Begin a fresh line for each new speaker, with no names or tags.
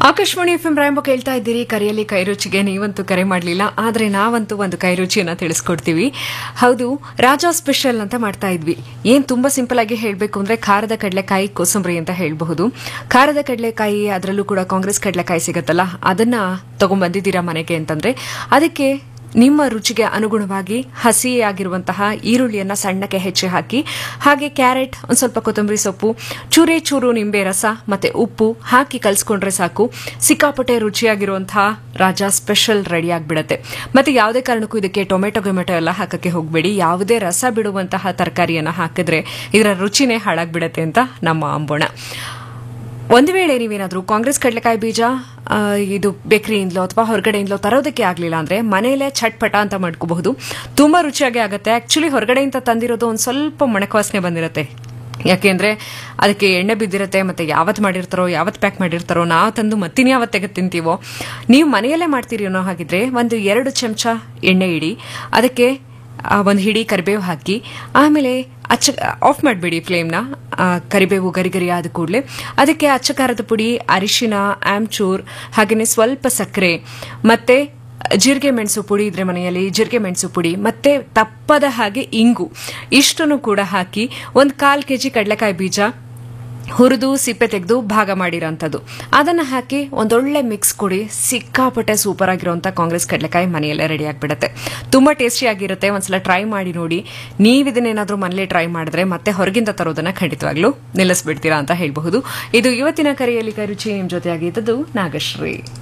Akashvani F M ರಾಯಂಬ ಕೇಳ್ತಾ ಇದ್ದೀರಿ ಕರೆಯಲ್ಲಿ ಕೈರುಚಿಗೆ ನೀವಂತೂ ಕರೆ ಮಾಡಲಿಲ್ಲ ಆದರೆ ನಾವಂತೂ ಒಂದು ಕೈರುಚಿಯನ್ನ ತಿಳಿಸ್ಕೊಡ್ತೀವಿ ಹೌದು ರಾಜಾ ಸ್ಪೆಷಲ್ ಅಂತ ಮಾಡ್ತಾ ಇದ್ವಿ ಏನ್ ತುಂಬಾ ಸಿಂಪಲ್ ಆಗಿ ಹೇಳಬೇಕು ಅಂದ್ರೆ ಖಾರದ ಕಡಲೆಕಾಯಿ ಕೋಸಂಬರಿ ಅಂತ ಹೇಳಬಹುದು ಖಾರದ ಕಡಲೆಕಾಯಿ ಅದರಲ್ಲೂ ಕೂಡ ಕಾಂಗ್ರೆಸ್ ಕಡಲೆಕಾಯಿ ಸಿಗತ್ತಲ್ಲ ಅದನ್ನ ತಗೊಂಡ್ಬಂದಿದ್ದೀರಾ ಮನೆಗೆ ಅಂತಂದ್ರೆ ಅದಕ್ಕೆ ನಿಮ್ಮ ರುಚಿಗೆ ಅನುಗುಣವಾಗಿ ಹಸಿಯಾಗಿರುವಂತಹ ಈರುಳ್ಳಿಯನ್ನ ಸಣ್ಣಕ್ಕೆ ಹೆಚ್ಚಿ ಹಾಕಿ ಹಾಗೆ ಕ್ಯಾರೆಟ್ ಒಂದ್ ಸ್ವಲ್ಪ ಕೊತ್ತಂಬರಿ ಸೊಪ್ಪು ಚೂರೇ ಚೂರು ನಿಂಬೆ ರಸ ಮತ್ತೆ ಉಪ್ಪು ಹಾಕಿ ಕಲ್ಸ್ಕೊಂಡ್ರೆ ಸಾಕು ಸಿಕ್ಕಾಪಟ್ಟೆ ರುಚಿಯಾಗಿರುವಂತಹ ರಾಜಾ ಸ್ಪೆಷಲ್ ರೆಡಿ ಆಗ್ಬಿಡತ್ತೆ ಮತ್ತೆ ಯಾವುದೇ ಕಾರಣಕ್ಕೂ ಇದಕ್ಕೆ ಟೊಮೆಟೊ ಗೊಮೆಟೊ ಎಲ್ಲ ಹಾಕಕ್ಕೆ ಹೋಗಬೇಡಿ ಯಾವುದೇ ರಸ ಬಿಡುವಂತಹ ತರಕಾರಿಯನ್ನ ಹಾಕಿದ್ರೆ ಇದರ ರುಚಿನೇ ಹಾಳಾಗ್ಬಿಡತ್ತೆ ಅಂತ ನಮ್ಮ ಅಂಬೋಣ ಒಂದು ವೇಳೆ ನೀವೇನಾದ್ರೂ ಕಾಂಗ್ರೆಸ್ ಕಡಲೆಕಾಯಿ ಬೀಜ ಆ, ಇದು ಬೇಕರಿಯಿಂದಲೋ ಅಥವಾ ಹೊರಗಡೆಯಿಂದಲೋ ತರೋದಕ್ಕೆ ಆಗಲಿಲ್ಲ ಅಂದ್ರೆ ಮನೆಯಲ್ಲೇ ಚಟ್ಪಟ ಅಂತ ಮಾಡ್ಕೋಬಹುದು ತುಂಬಾ ರುಚಿಯಾಗಿ ಆಗುತ್ತೆ ಆಕ್ಚುಲಿ ಹೊರಗಡೆಯಿಂದ ತಂದಿರೋದು ಒಂದು ಸ್ವಲ್ಪ ಮೊಣಕವಾಸನೆ ಬಂದಿರುತ್ತೆ ಯಾಕೆಂದ್ರೆ ಅದಕ್ಕೆ ಎಣ್ಣೆ ಬಿದ್ದಿರುತ್ತೆ ಮತ್ತೆ ಯಾವತ್ತು ಮಾಡಿರ್ತಾರೋ ಯಾವತ್ತು ಪ್ಯಾಕ್ ಮಾಡಿರ್ತಾರೋ ನಾವು ತಂದು ಮತ್ತಿನ್ಯಾವತ್ತು ತೆಗೆದು ತಿಂತೀವೋ ನೀವು ಮನೆಯಲ್ಲೇ ಮಾಡ್ತೀರಿ ಅನ್ನೋ ಹಾಗಿದ್ರೆ ಒಂದು ಎರಡು ಚಮಚ ಎಣ್ಣೆ ಇಡಿ ಅದಕ್ಕೆ ಆ, ಒಂದು ಹಿಡಿ ಕರಿಬೇವು ಹಾಕಿ ಆಮೇಲೆ ಅಚ್ಚ ಆಫ್ ಮಾಡಬೇಡಿ ಫ್ಲೇಮ್ನ ಕರಿಬೇವು ಗರಿ ಗರಿ ಆದ ಕೂಡಲೇ ಅದಕ್ಕೆ ಅಚ್ಚ ಖಾರದ ಪುಡಿ ಅರಿಶಿನ ಆಮ್ಚೂರ್ ಹಾಗೆಯೇ ಸ್ವಲ್ಪ ಸಕ್ಕರೆ ಮತ್ತೆ ಜೀರಿಗೆ ಮೆಣಸು ಪುಡಿ ಇದ್ರೆ ಮನೆಯಲ್ಲಿ ಜೀರಿಗೆ ಮೆಣಸು ಪುಡಿ ಮತ್ತೆ ತಪ್ಪದ ಹಾಗೆ ಇಂಗು ಇಷ್ಟನ್ನು ಕೂಡ ಹಾಕಿ ಒಂದು ಕಾಲ್ ಕೆಜಿ ಕಡಲೆಕಾಯಿ ಬೀಜ ಹುರಿದು ಸಿಪ್ಪೆ ತೆಗೆದು ಭಾಗ ಮಾಡಿರೋಂಥದ್ದು ಅದನ್ನ ಹಾಕಿ ಒಂದೊಳ್ಳೆ ಮಿಕ್ಸ್ ಕೊಡಿ ಸಿಕ್ಕಾಪಟ್ಟೆ ಸೂಪರ್ ಆಗಿರುವಂತ ಕಾಂಗ್ರೆಸ್ ಕಡಲೆಕಾಯಿ ಮನೆಯಲ್ಲೇ ರೆಡಿ ಆಗಿಬಿಡುತ್ತೆ ತುಂಬಾ ಟೇಸ್ಟಿ ಆಗಿರುತ್ತೆ ಒಂದ್ಸಲ ಟ್ರೈ ಮಾಡಿ ನೋಡಿ ನೀವು ಇದನ್ನೇನಾದ್ರೂ ಮನೇಲಿ ಟ್ರೈ ಮಾಡಿದ್ರೆ ಮತ್ತೆ ಹೊರಗಿಂದ ತರೋದನ್ನ ಖಂಡಿತವಾಗ್ಲೂ ನಿಲ್ಲಿಸ್ಬಿಡ್ತೀರಾ ಅಂತ ಹೇಳಬಹುದು ಇದು ಇವತ್ತಿನ ಕರೆಯಲ್ಲಿ ಕರುಚಿ ನಿಮ್ ಜೊತೆ ಆಗಿದ್ದದ್ದು ನಾಗಶ್ರೀ